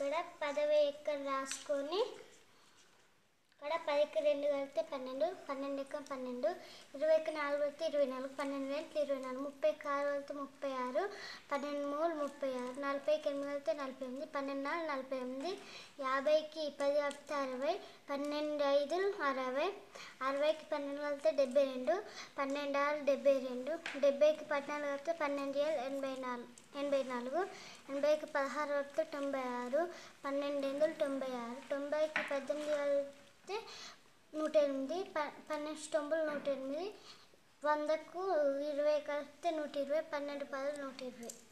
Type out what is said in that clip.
ఇక్కడ పదవి ఎక్కడ రాసుకొని ఇక్కడ పదికి రెండు కలిపితే పన్నెండు పన్నెండు ఎక్క పన్నెండు ఇరవైకి నాలుగు వెళ్తే ఇరవై నాలుగు పన్నెండు వెళ్తే ఇరవై నాలుగు ముప్పైకి ఆరు వెళ్తే ముప్పై ఆరు పన్నెండు మూడు ముప్పై ఆరు నలభైకి ఎనిమిది వెళ్తే నలభై ఎనిమిది పన్నెండు నాలుగు నలభై ఎనిమిది యాభైకి పది కలిపితే అరవై పన్నెండు ఐదు అరవై అరవైకి పన్నెండు కలిపితే డెబ్బై రెండు పన్నెండు ఆరు డెబ్బై రెండు డెబ్బైకి పద్నాలుగు కలిపితే పన్నెండు ఏళ్ళు ఎనభై నాలుగు ఎనభై నాలుగు ఎనభైకి పదహారు కలిపితే తొంభై ఆరు పన్నెండు ఎనిమిది తొంభై ఆరు తొంభైకి పద్దెనిమిది కలిపితే నూట ఎనిమిది ప పన్నెండు తొంభై నూట ఎనిమిది వందకు ఇరవై కలిపితే నూట ఇరవై పన్నెండు పదులు నూట ఇరవై